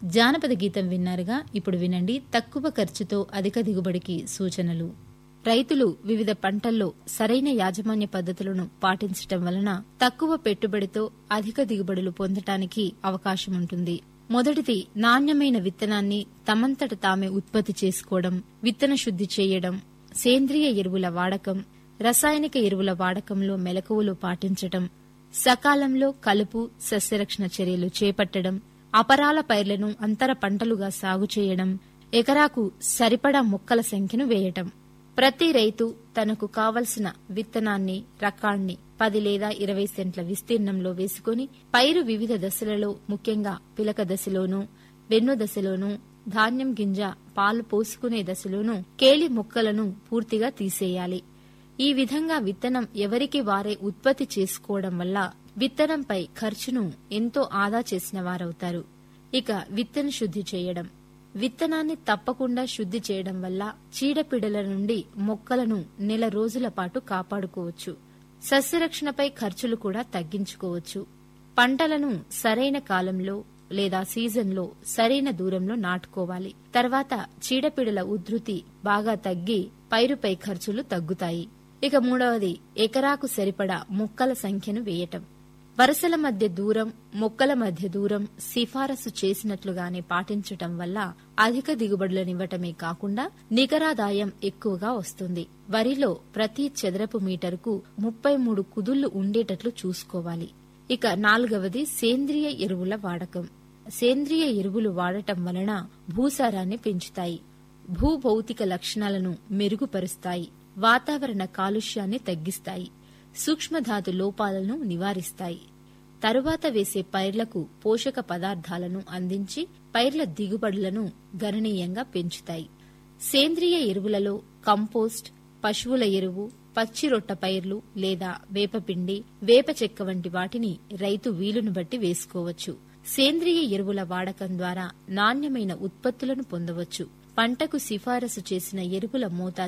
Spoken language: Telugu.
జానపద గీతం విన్నారుగా ఇప్పుడు వినండి తక్కువ ఖర్చుతో అధిక దిగుబడికి సూచనలు రైతులు వివిధ పంటల్లో సరైన యాజమాన్య పద్ధతులను పాటించటం వలన తక్కువ పెట్టుబడితో అధిక దిగుబడులు పొందటానికి అవకాశం ఉంటుంది మొదటిది నాణ్యమైన విత్తనాన్ని తమంతట తామే ఉత్పత్తి చేసుకోవడం విత్తన శుద్ధి చేయడం సేంద్రియ ఎరువుల వాడకం రసాయనిక ఎరువుల వాడకంలో మెలకువలు పాటించటం సకాలంలో కలుపు సస్యరక్షణ చర్యలు చేపట్టడం అపరాల పైర్లను అంతర పంటలుగా సాగు చేయడం ఎకరాకు సరిపడా మొక్కల సంఖ్యను వేయటం ప్రతి రైతు తనకు కావలసిన విత్తనాన్ని రకాన్ని పది లేదా ఇరవై సెంట్ల విస్తీర్ణంలో వేసుకుని పైరు వివిధ దశలలో ముఖ్యంగా పిలక దశలోనూ వెన్ను దశలోనూ ధాన్యం గింజ పాలు పోసుకునే దశలోనూ కేలి మొక్కలను పూర్తిగా తీసేయాలి ఈ విధంగా విత్తనం ఎవరికి వారే ఉత్పత్తి చేసుకోవడం వల్ల విత్తనంపై ఖర్చును ఎంతో ఆదా చేసిన వారవుతారు ఇక విత్తన శుద్ధి చేయడం విత్తనాన్ని తప్పకుండా శుద్ధి చేయడం వల్ల చీడపీడల నుండి మొక్కలను నెల రోజుల పాటు కాపాడుకోవచ్చు సస్యరక్షణపై ఖర్చులు కూడా తగ్గించుకోవచ్చు పంటలను సరైన కాలంలో లేదా సీజన్లో సరైన దూరంలో నాటుకోవాలి తర్వాత చీడపీడల ఉధృతి బాగా తగ్గి పైరుపై ఖర్చులు తగ్గుతాయి ఇక మూడవది ఎకరాకు సరిపడా మొక్కల సంఖ్యను వేయటం వరుసల మధ్య దూరం మొక్కల మధ్య దూరం సిఫారసు చేసినట్లుగానే పాటించటం వల్ల అధిక దిగుబడులనివ్వటమే కాకుండా నికరాదాయం ఎక్కువగా వస్తుంది వరిలో ప్రతి చదరపు మీటరుకు ముప్పై మూడు కుదుళ్లు ఉండేటట్లు చూసుకోవాలి ఇక నాలుగవది సేంద్రియ ఎరువుల వాడకం సేంద్రియ ఎరువులు వాడటం వలన భూసారాన్ని పెంచుతాయి భూభౌతిక లక్షణాలను మెరుగుపరుస్తాయి వాతావరణ కాలుష్యాన్ని తగ్గిస్తాయి సూక్ష్మధాతు లోపాలను నివారిస్తాయి తరువాత వేసే పైర్లకు పోషక పదార్థాలను అందించి పైర్ల దిగుబడులను గణనీయంగా పెంచుతాయి సేంద్రియ ఎరువులలో కంపోస్ట్ పశువుల ఎరువు పచ్చిరొట్ట పైర్లు లేదా వేపపిండి వేప చెక్క వంటి వాటిని రైతు వీలును బట్టి వేసుకోవచ్చు సేంద్రియ ఎరువుల వాడకం ద్వారా నాణ్యమైన ఉత్పత్తులను పొందవచ్చు పంటకు సిఫారసు చేసిన ఎరువుల మోతాదు